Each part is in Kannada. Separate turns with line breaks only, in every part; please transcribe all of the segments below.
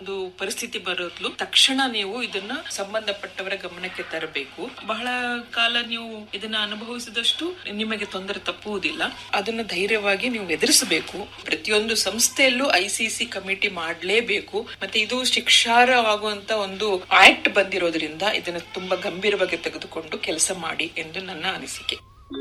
ಒಂದು ಪರಿಸ್ಥಿತಿ ಬರೋದ್ಲು ತಕ್ಷಣ ನೀವು ಇದನ್ನ ಸಂಬಂಧಪಟ್ಟವರ ಗಮನಕ್ಕೆ ತರಬೇಕು ಬಹಳ ಕಾಲ ನೀವು ಇದನ್ನ ಅನುಭವಿಸಿದಷ್ಟು ನಿಮಗೆ ತೊಂದರೆ ತಪ್ಪುವುದಿಲ್ಲ ಅದನ್ನ ಧೈರ್ಯವಾಗಿ ನೀವು ಎದುರಿಸಬೇಕು ಪ್ರತಿಯೊಂದು ಸಂಸ್ಥೆಯಲ್ಲೂ ಐಸಿಸಿ ಕಮಿಟಿ ಮಾಡಲೇಬೇಕು ಮತ್ತೆ ಇದು ಶಿಕ್ಷಾರ್ಹವಾಗುವಂತ ಒಂದು ಆಕ್ಟ್ ಬಂದಿರೋದ್ರಿಂದ ಇದನ್ನ ತುಂಬಾ ಗಂಭೀರವಾಗಿ ತೆಗೆದುಕೊಂಡು ಕೆಲಸ ಮಾಡಿ ಎಂದು ನನ್ನ ಅನಿಸಿಕೆ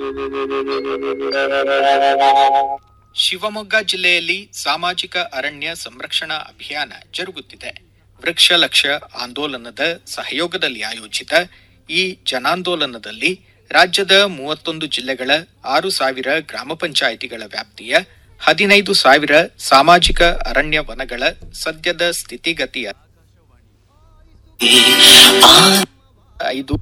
ಶಿವಮೊಗ್ಗ ಜಿಲ್ಲೆಯಲ್ಲಿ ಸಾಮಾಜಿಕ ಅರಣ್ಯ ಸಂರಕ್ಷಣಾ ಅಭಿಯಾನ ಜರುಗುತ್ತಿದೆ ವೃಕ್ಷ ಲಕ್ಷ ಆಂದೋಲನದ ಸಹಯೋಗದಲ್ಲಿ ಆಯೋಜಿತ ಈ ಜನಾಂದೋಲನದಲ್ಲಿ ರಾಜ್ಯದ ಮೂವತ್ತೊಂದು ಜಿಲ್ಲೆಗಳ ಆರು ಸಾವಿರ ಗ್ರಾಮ ಪಂಚಾಯಿತಿಗಳ ವ್ಯಾಪ್ತಿಯ ಹದಿನೈದು ಸಾವಿರ ಸಾಮಾಜಿಕ ಅರಣ್ಯ ವನಗಳ ಸದ್ಯದ ಸ್ಥಿತಿಗತಿಯ ಐದು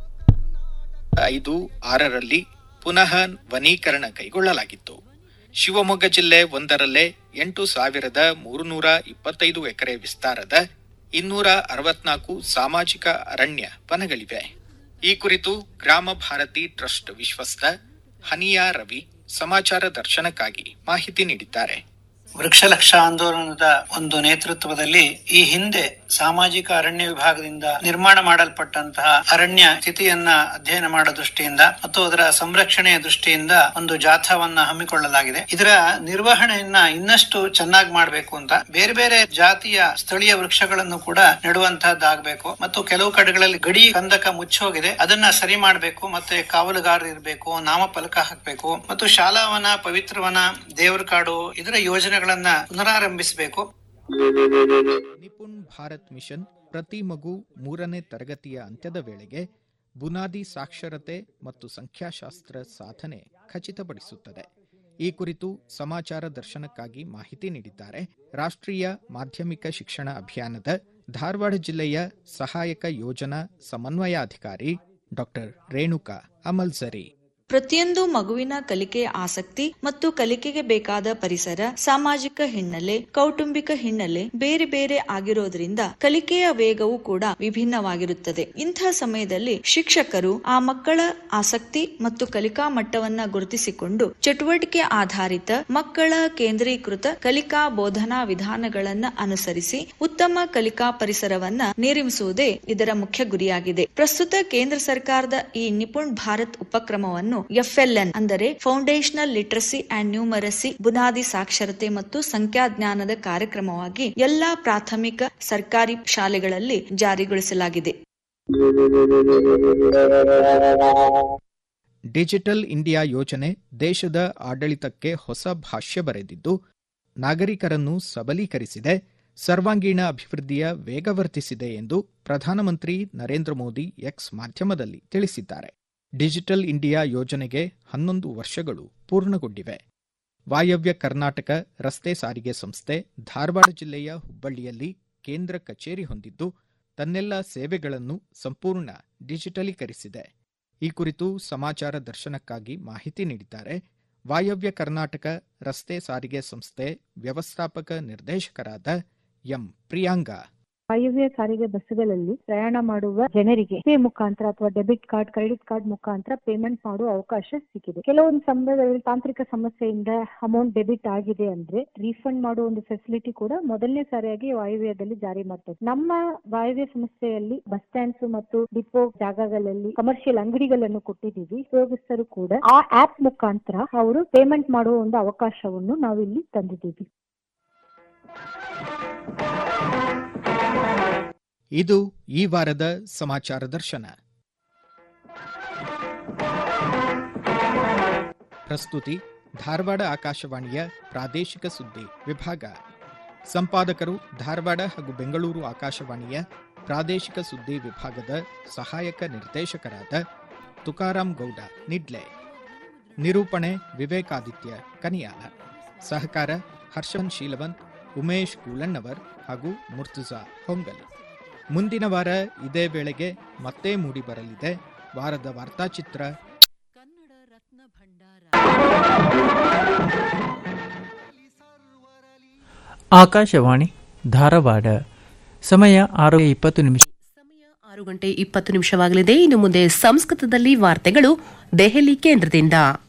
ಐದು ಆರರಲ್ಲಿ ಪುನಃ ವನೀಕರಣ ಕೈಗೊಳ್ಳಲಾಗಿತ್ತು ಶಿವಮೊಗ್ಗ ಜಿಲ್ಲೆ ಒಂದರಲ್ಲೇ ಎಂಟು ಸಾವಿರದ ಮೂರುನೂರ ಇಪ್ಪತ್ತೈದು ಎಕರೆ ವಿಸ್ತಾರದ ಇನ್ನೂರ ಅರವತ್ನಾಲ್ಕು ಸಾಮಾಜಿಕ ಅರಣ್ಯ ವನಗಳಿವೆ ಈ ಕುರಿತು ಗ್ರಾಮ ಭಾರತಿ ಟ್ರಸ್ಟ್ ವಿಶ್ವಸ್ತ ಹನಿಯಾ ರವಿ ಸಮಾಚಾರ ದರ್ಶನಕ್ಕಾಗಿ ಮಾಹಿತಿ ನೀಡಿದ್ದಾರೆ
ವೃಕ್ಷಲಕ್ಷ ಆಂದೋಲನದ ಒಂದು ನೇತೃತ್ವದಲ್ಲಿ ಈ ಹಿಂದೆ ಸಾಮಾಜಿಕ ಅರಣ್ಯ ವಿಭಾಗದಿಂದ ನಿರ್ಮಾಣ ಮಾಡಲ್ಪಟ್ಟಂತಹ ಅರಣ್ಯ ಸ್ಥಿತಿಯನ್ನ ಅಧ್ಯಯನ ಮಾಡೋ ದೃಷ್ಟಿಯಿಂದ ಮತ್ತು ಅದರ ಸಂರಕ್ಷಣೆಯ ದೃಷ್ಟಿಯಿಂದ ಒಂದು ಜಾಥಾವನ್ನ ಹಮ್ಮಿಕೊಳ್ಳಲಾಗಿದೆ ಇದರ ನಿರ್ವಹಣೆಯನ್ನ ಇನ್ನಷ್ಟು ಚೆನ್ನಾಗಿ ಮಾಡಬೇಕು ಅಂತ ಬೇರೆ ಬೇರೆ ಜಾತಿಯ ಸ್ಥಳೀಯ ವೃಕ್ಷಗಳನ್ನು ಕೂಡ ನೆಡುವಂತಹದ್ದಾಗಬೇಕು ಮತ್ತು ಕೆಲವು ಕಡೆಗಳಲ್ಲಿ ಗಡಿ ಕಂದಕ ಮುಚ್ಚೋಗಿದೆ ಅದನ್ನ ಸರಿ ಮಾಡಬೇಕು ಮತ್ತೆ ಕಾವಲುಗಾರರು ಇರಬೇಕು ನಾಮಫಲಕ ಹಾಕಬೇಕು ಮತ್ತು ಶಾಲಾವನ ಪವಿತ್ರವನ ದೇವರ ಕಾಡು ಇದರ ಯೋಜನೆಗಳನ್ನ ಪುನರಾರಂಭಿಸಬೇಕು
ನಿಪುಣ್ ಭಾರತ್ ಮಿಷನ್ ಪ್ರತಿ ಮಗು ಮೂರನೇ ತರಗತಿಯ ಅಂತ್ಯದ ವೇಳೆಗೆ ಬುನಾದಿ ಸಾಕ್ಷರತೆ ಮತ್ತು ಸಂಖ್ಯಾಶಾಸ್ತ್ರ ಸಾಧನೆ ಖಚಿತಪಡಿಸುತ್ತದೆ ಈ ಕುರಿತು ಸಮಾಚಾರ ದರ್ಶನಕ್ಕಾಗಿ ಮಾಹಿತಿ ನೀಡಿದ್ದಾರೆ ರಾಷ್ಟ್ರೀಯ ಮಾಧ್ಯಮಿಕ ಶಿಕ್ಷಣ ಅಭಿಯಾನದ ಧಾರವಾಡ ಜಿಲ್ಲೆಯ ಸಹಾಯಕ ಯೋಜನಾ ಸಮನ್ವಯಾಧಿಕಾರಿ ಡಾಕ್ಟರ್ ರೇಣುಕಾ ಅಮಲ್ಸರಿ
ಪ್ರತಿಯೊಂದು ಮಗುವಿನ ಕಲಿಕೆಯ ಆಸಕ್ತಿ ಮತ್ತು ಕಲಿಕೆಗೆ ಬೇಕಾದ ಪರಿಸರ ಸಾಮಾಜಿಕ ಹಿನ್ನೆಲೆ ಕೌಟುಂಬಿಕ ಹಿನ್ನೆಲೆ ಬೇರೆ ಬೇರೆ ಆಗಿರೋದ್ರಿಂದ ಕಲಿಕೆಯ ವೇಗವೂ ಕೂಡ ವಿಭಿನ್ನವಾಗಿರುತ್ತದೆ ಇಂಥ ಸಮಯದಲ್ಲಿ ಶಿಕ್ಷಕರು ಆ ಮಕ್ಕಳ ಆಸಕ್ತಿ ಮತ್ತು ಕಲಿಕಾ ಮಟ್ಟವನ್ನ ಗುರುತಿಸಿಕೊಂಡು ಚಟುವಟಿಕೆ ಆಧಾರಿತ ಮಕ್ಕಳ ಕೇಂದ್ರೀಕೃತ ಕಲಿಕಾ ಬೋಧನಾ ವಿಧಾನಗಳನ್ನ ಅನುಸರಿಸಿ ಉತ್ತಮ ಕಲಿಕಾ ಪರಿಸರವನ್ನ ನಿರ್ಮಿಸುವುದೇ ಇದರ ಮುಖ್ಯ ಗುರಿಯಾಗಿದೆ ಪ್ರಸ್ತುತ ಕೇಂದ್ರ ಸರ್ಕಾರದ ಈ ನಿಪುಣ್ ಭಾರತ್ ಉಪಕ್ರಮವನ್ನು ಎಫ್ಎಲ್ಎನ್ ಅಂದರೆ ಫೌಂಡೇಶನಲ್ ಲಿಟ್ರಸಿ ಅಂಡ್ ನ್ಯೂಮರಸಿ ಬುನಾದಿ ಸಾಕ್ಷರತೆ ಮತ್ತು ಸಂಖ್ಯಾಜ್ಞಾನದ ಕಾರ್ಯಕ್ರಮವಾಗಿ ಎಲ್ಲಾ ಪ್ರಾಥಮಿಕ ಸರ್ಕಾರಿ ಶಾಲೆಗಳಲ್ಲಿ ಜಾರಿಗೊಳಿಸಲಾಗಿದೆ
ಡಿಜಿಟಲ್ ಇಂಡಿಯಾ ಯೋಜನೆ ದೇಶದ ಆಡಳಿತಕ್ಕೆ ಹೊಸ ಭಾಷ್ಯ ಬರೆದಿದ್ದು ನಾಗರಿಕರನ್ನು ಸಬಲೀಕರಿಸಿದೆ ಸರ್ವಾಂಗೀಣ ಅಭಿವೃದ್ಧಿಯ ವೇಗವರ್ಧಿಸಿದೆ ಎಂದು ಪ್ರಧಾನಮಂತ್ರಿ ನರೇಂದ್ರ ಮೋದಿ ಎಕ್ಸ್ ಮಾಧ್ಯಮದಲ್ಲಿ ತಿಳಿಸಿದ್ದಾರೆ ಡಿಜಿಟಲ್ ಇಂಡಿಯಾ ಯೋಜನೆಗೆ ಹನ್ನೊಂದು ವರ್ಷಗಳು ಪೂರ್ಣಗೊಂಡಿವೆ ವಾಯವ್ಯ ಕರ್ನಾಟಕ ರಸ್ತೆ ಸಾರಿಗೆ ಸಂಸ್ಥೆ ಧಾರವಾಡ ಜಿಲ್ಲೆಯ ಹುಬ್ಬಳ್ಳಿಯಲ್ಲಿ ಕೇಂದ್ರ ಕಚೇರಿ ಹೊಂದಿದ್ದು ತನ್ನೆಲ್ಲ ಸೇವೆಗಳನ್ನು ಸಂಪೂರ್ಣ ಡಿಜಿಟಲೀಕರಿಸಿದೆ ಈ ಕುರಿತು ಸಮಾಚಾರ ದರ್ಶನಕ್ಕಾಗಿ ಮಾಹಿತಿ ನೀಡಿದ್ದಾರೆ ವಾಯವ್ಯ ಕರ್ನಾಟಕ ರಸ್ತೆ ಸಾರಿಗೆ ಸಂಸ್ಥೆ ವ್ಯವಸ್ಥಾಪಕ ನಿರ್ದೇಶಕರಾದ ಎಂ ಪ್ರಿಯಾಂಗಾ
ವಾಯವ್ಯ ಸಾರಿಗೆ ಬಸ್ಸುಗಳಲ್ಲಿ ಪ್ರಯಾಣ ಮಾಡುವ ಜನರಿಗೆ ಪೇ ಮುಖಾಂತರ ಅಥವಾ ಡೆಬಿಟ್ ಕಾರ್ಡ್ ಕ್ರೆಡಿಟ್ ಕಾರ್ಡ್ ಮುಖಾಂತರ ಪೇಮೆಂಟ್ ಮಾಡುವ ಅವಕಾಶ ಸಿಕ್ಕಿದೆ ಕೆಲವೊಂದು ಸಂದರ್ಭದಲ್ಲಿ ತಾಂತ್ರಿಕ ಸಮಸ್ಯೆಯಿಂದ ಅಮೌಂಟ್ ಡೆಬಿಟ್ ಆಗಿದೆ ಅಂದ್ರೆ ರೀಫಂಡ್ ಮಾಡುವ ಒಂದು ಫೆಸಿಲಿಟಿ ಕೂಡ ಮೊದಲನೇ ಸಾರಿಯಾಗಿ ವಾಯವ್ಯದಲ್ಲಿ ಜಾರಿ ಮಾಡ್ತಾರೆ ನಮ್ಮ ವಾಯವ್ಯ ಸಂಸ್ಥೆಯಲ್ಲಿ ಬಸ್ ಸ್ಟ್ಯಾಂಡ್ಸ್ ಮತ್ತು ಡಿಪೋ ಜಾಗಗಳಲ್ಲಿ ಕಮರ್ಷಿಯಲ್ ಅಂಗಡಿಗಳನ್ನು ಕೊಟ್ಟಿದ್ದೀವಿ ಉಪಯೋಗಿಸ್ತರು ಕೂಡ ಆ ಆಪ್ ಮುಖಾಂತರ ಅವರು ಪೇಮೆಂಟ್ ಮಾಡುವ ಒಂದು ಅವಕಾಶವನ್ನು ನಾವು ಇಲ್ಲಿ ತಂದಿದ್ದೀವಿ
ಇದು ಈ ವಾರದ ಸಮಾಚಾರ ದರ್ಶನ ಪ್ರಸ್ತುತಿ ಧಾರವಾಡ ಆಕಾಶವಾಣಿಯ ಪ್ರಾದೇಶಿಕ ಸುದ್ದಿ ವಿಭಾಗ ಸಂಪಾದಕರು ಧಾರವಾಡ ಹಾಗೂ ಬೆಂಗಳೂರು ಆಕಾಶವಾಣಿಯ ಪ್ರಾದೇಶಿಕ ಸುದ್ದಿ ವಿಭಾಗದ ಸಹಾಯಕ ನಿರ್ದೇಶಕರಾದ ತುಕಾರಾಂ ಗೌಡ ನಿಡ್ಲೆ ನಿರೂಪಣೆ ವಿವೇಕಾದಿತ್ಯ ಕನಿಯಾಲ ಸಹಕಾರ ಹರ್ಷನ್ ಶೀಲವಂತ್ ಉಮೇಶ್ ಕೂಲಣ್ಣವರ್ ಹಾಗೂ ಮುರ್ತುಜಾ ಹೊಂಗಲ್ ಮುಂದಿನ ವಾರ ಇದೇ ವೇಳೆಗೆ ಮತ್ತೆ ಮೂಡಿಬರಲಿದೆ ವಾರದ ವಾರ್ತಾಚಿತ್ರ
ಆಕಾಶವಾಣಿ ಧಾರವಾಡ ಸಮಯ ಆರು ಇಪ್ಪತ್ತು ನಿಮಿಷ
ಆರು ಗಂಟೆ ಇಪ್ಪತ್ತು ನಿಮಿಷವಾಗಲಿದೆ ಇನ್ನು ಮುಂದೆ ಸಂಸ್ಕೃತದಲ್ಲಿ ವಾರ್ತೆಗಳು ದೆಹಲಿ ಕೇಂದ್ರದಿಂದ